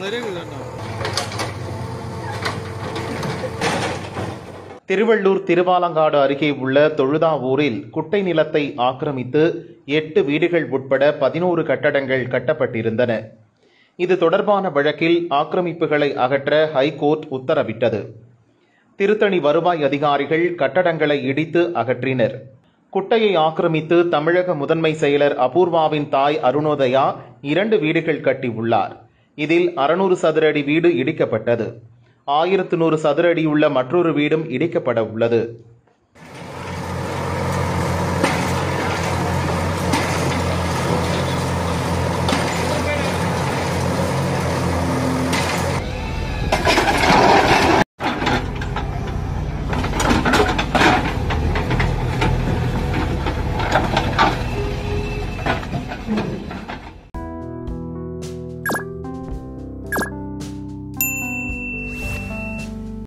நிறைய இருக்குதுண்ணா திருவள்ளூர் திருவாலங்காடு அருகே உள்ள தொழுதாவூரில் குட்டை நிலத்தை ஆக்கிரமித்து எட்டு வீடுகள் உட்பட பதினோரு கட்டடங்கள் கட்டப்பட்டிருந்தன இது தொடர்பான வழக்கில் ஆக்கிரமிப்புகளை அகற்ற ஹைகோர்ட் உத்தரவிட்டது திருத்தணி வருவாய் அதிகாரிகள் கட்டடங்களை இடித்து அகற்றினர் குட்டையை ஆக்கிரமித்து தமிழக முதன்மை செயலர் அபூர்வாவின் தாய் அருணோதயா இரண்டு வீடுகள் கட்டியுள்ளார் இதில் அறுநூறு சதுர அடி வீடு இடிக்கப்பட்டது ஆயிரத்து நூறு சதுர அடி உள்ள மற்றொரு வீடும் இடிக்கப்பட உள்ளது